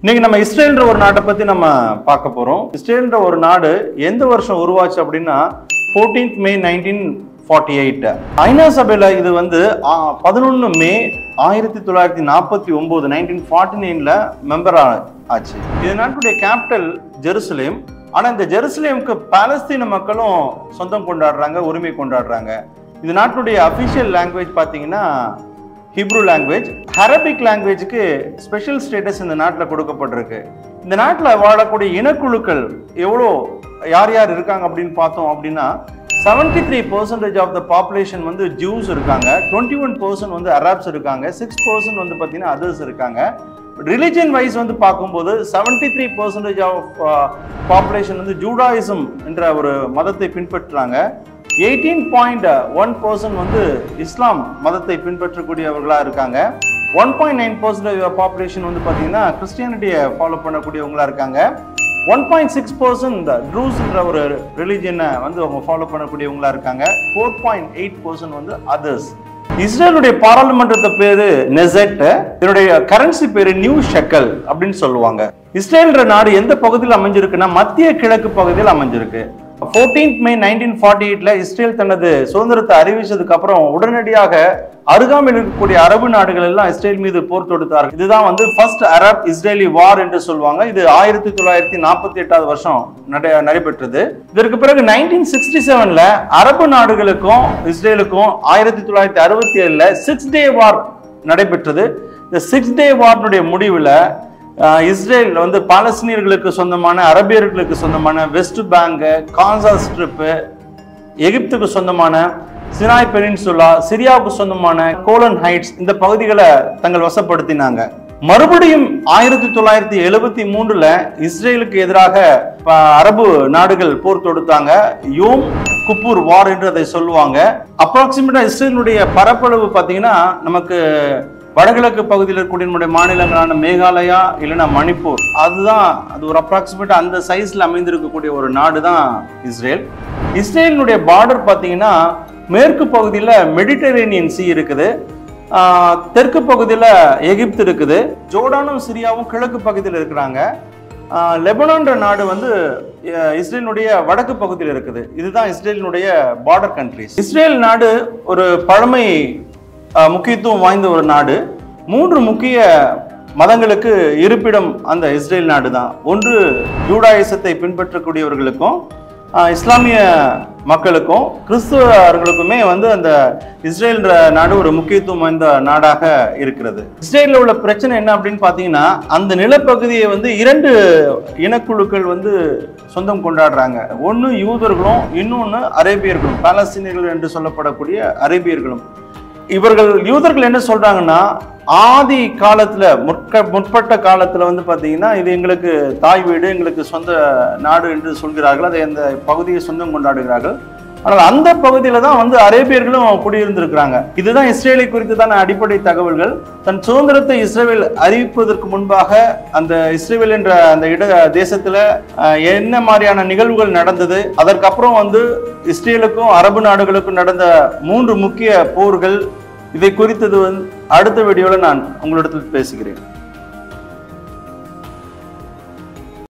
இன்னைக்கு நம்ம இஸ்ரேல்ன்ற ஒரு நாட்டை பத்தி நம்ம பார்க்க போறோம் இஸ்ரேல்ன்ற ஒரு நாடு எந்த வருஷம் உருவாச்சு அப்படின்னா 14th May nineteen forty eight ஐநா சபையில இது வந்து பதினொன்று மே ஆயிரத்தி தொள்ளாயிரத்தி நாற்பத்தி ஒன்பது நைன்டீன் ஃபார்ட்டி நைன்ல மெம்பர் ஆச்சு இது நாட்டுடைய கேபிட்டல் ஜெருசலேம் ஆனா இந்த ஜெருசலேமுக்கு பாலஸ்தீன மக்களும் சொந்தம் கொண்டாடுறாங்க உரிமை கொண்டாடுறாங்க இது நாட்டுடைய அபிஷியல் லாங்குவேஜ் பார்த்தீங்கன்னா ஹிப்ரு லாங்குவேஜ் அரபிக் லாங்குவேஜுக்கு ஸ்பெஷல் ஸ்டேட்டஸ் இந்த நாட்டில் கொடுக்கப்பட்டிருக்கு இந்த நாட்டில் வாழக்கூடிய இனக்குழுக்கள் எவ்வளோ யார் யார் இருக்காங்க அப்படின்னு பார்த்தோம் அப்படின்னா seventy three percentage of the population வந்து ஜூஸ் இருக்காங்க டுவெண்ட்டி ஒன் பர்சன்ட் வந்து அரப்ஸ் இருக்காங்க சிக்ஸ் பர்சன்ட் வந்து பார்த்தீங்கன்னா அதர்ஸ் இருக்காங்க ரிலிஜன் வைஸ் வந்து பார்க்கும்போது seventy three percentage of population வந்து ஜூடாயிசம் என்ற ஒரு மதத்தை பின்பற்றுறாங்க எயிட்டீன் பாயிண்ட் ஒன் பர்சன்ட் வந்து இஸ்லாம் மதத்தை பின்பற்றக்கூடியவர்களா இருக்காங்க one point nine percentage population வந்து பார்த்தீங்கன்னா கிறிஸ்டியானிட்டியை ஃபாலோ பண்ணக்கூடியவங்களா இருக்காங்க ஒன் பாயிண்ட் சிக்ஸ் பர்சன்ட் ட்ரூஸ்ன்ற ஒரு ரிலிஜனை வந்து அவங்க ஃபாலோ பண்ணக்கூடியவங்களா இருக்காங்க ஃபோர் பாயிண்ட் எயிட் பர்சன்ட் வந்து அதர்ஸ் இஸ்ரேலுடைய பாராளுமன்றத்தை பேரு நெசெட் இதனுடைய கரன்சி பேரு நியூ ஷெக்கல் அப்படின்னு சொல்லுவாங்க இஸ்ரேல்ன்ற நாடு எந்த பகுதியில் அமைஞ்சிருக்குன்னா மத்திய கிழக்கு பகுதியில் அமைஞ்சிருக்கு 14th மே நைன்டீன் ஃபார்ட்டி எயிட்ல இஸ்ரேல் தனது சுதந்திரத்தை அறிவிச்சதுக்கு அப்புறம் உடனடியாக அருகாமையில் இருக்கக்கூடிய அரபு நாடுகள் எல்லாம் இஸ்ரேல் மீது போர் தொடுத்தார்கள் இதுதான் வந்து ஃபர்ஸ்ட் அரப் இஸ்ரேலி வார் என்று சொல்லுவாங்க இது ஆயிரத்தி தொள்ளாயிரத்தி நாற்பத்தி எட்டாவது வருஷம் நட நடைபெற்றது இதற்கு பிறகு நைன்டீன் சிக்ஸ்டி செவன்ல அரபு நாடுகளுக்கும் இஸ்ரேலுக்கும் ஆயிரத்தி தொள்ளாயிரத்தி அறுபத்தி ஏழுல சிக்ஸ் டே வார் நடைபெற்றது இந்த சிக்ஸ் டே வார்னுடைய முடிவில் ஆஹ் இஸ்ரேல் வந்து பாலஸ்தீனியர்களுக்கு சொந்தமான அரபியர்களுக்கு சொந்தமான வெஸ்ட் பேங்க் கான்சா ஸ்ட்ரிப்பு எகிப்துக்கு சொந்தமான சினாய் பெனின்சுலா சிரியாவுக்கு சொந்தமான கோலன் ஹைட்ஸ் இந்த பகுதிகளை தங்கள் வசப்படுத்தினாங்க மறுபடியும் ஆயிரத்தி தொள்ளாயிரத்தி எழுபத்தி மூன்றுல இஸ்ரேலுக்கு எதிராக ப- அரபு நாடுகள் போர் தொடுத்தாங்க யோம் குப்பூர் வார் என்று அதை சொல்லுவாங்க அப்ராக்சிமேட்டா இஸ்ரேலுடைய பரப்பளவு பார்த்தீங்கன்னா நமக்கு வடகிழக்கு பகுதியில் இருக்கக்கூடிய நம்முடைய மாநிலங்களான மேகாலயா இல்லைன்னா மணிப்பூர் அதுதான் அது ஒரு அப்ராக்சிமேட்டா அந்த சைஸ்ல அமைந்திருக்கக்கூடிய ஒரு நாடு தான் இஸ்ரேல் இஸ்ரேலினுடைய பார்டர் பார்த்தீங்கன்னா மேற்கு பகுதியில் மெடிட்டரேனியன் சி இருக்குது ஆஹ் தெற்கு பகுதியில் எகிப்து இருக்குது ஜோர்டானும் சிரியாவும் கிழக்கு பகுதியில் இருக்கிறாங்க ஆஹ் லெபனான்ற நாடு வந்து அஹ், இஸ்ரேலினுடைய வடக்கு பகுதியில் இருக்குது இதுதான் இஸ்ரேலினுடைய பார்டர் கண்ட்ரிஸ் இஸ்ரேல் நாடு ஒரு பழமை ஆஹ், முக்கியத்துவம் வாய்ந்த ஒரு நாடு மூன்று முக்கிய மதங்களுக்கு இருப்பிடம் அந்த இஸ்ரேல் நாடு தான் ஒன்று ஜூடாயிசத்தை பின்பற்றக்கூடியவர்களுக்கும் ஆஹ், இஸ்லாமிய மக்களுக்கும் கிறிஸ்துவர்களுக்குமே வந்து அந்த இஸ்ரேல் நாடு ஒரு முக்கியத்துவம் வாய்ந்த நாடாக இருக்கிறது இஸ்ரேலில் உள்ள பிரச்சனை என்ன அப்படின்னு பார்த்தீங்கன்னா அந்த நிலப்பகுதியை வந்து இரண்டு இனக்குழுக்கள் வந்து சொந்தம் கொண்டாடுறாங்க ஒன்று யூதர்களும் இன்னொன்று அரேபியர்களும் பாலஸ்தீனியர்கள் என்று சொல்லப்படக்கூடிய அரேபியர்களும் இவர்கள் யூதர்கள் என்ன சொல்றாங்கன்னா ஆதி காலத்துல முற்க முற்பட்ட காலத்துல வந்து பாத்தீங்கன்னா இது எங்களுக்கு தாய் வீடு எங்களுக்கு சொந்த நாடு என்று சொல்கிறார்கள் அதை அந்த பகுதியை சொந்தம் கொண்டாடுகிறார்கள் ஆனால் அந்த பகுதியில தான் வந்து அரேபியர்களும் குடியிருந்திருக்கிறாங்க இதுதான் இஸ்ரேலை குறித்ததான அடிப்படை தகவல்கள் தன் சுதந்திரத்தை இஸ்ரேல் அறிவிப்பதற்கு முன்பாக அந்த இஸ்ரேல் என்ற அந்த இட தேசத்துல அஹ், என்ன மாதிரியான நிகழ்வுகள் நடந்தது அதற்கப்புறம் வந்து இஸ்ரேலுக்கும் அரபு நாடுகளுக்கும் நடந்த மூன்று முக்கிய போர்கள் இதை குறித்தது வந்து அடுத்த வீடியோவில் நான் உங்களிடத்தில் பேசுகிறேன்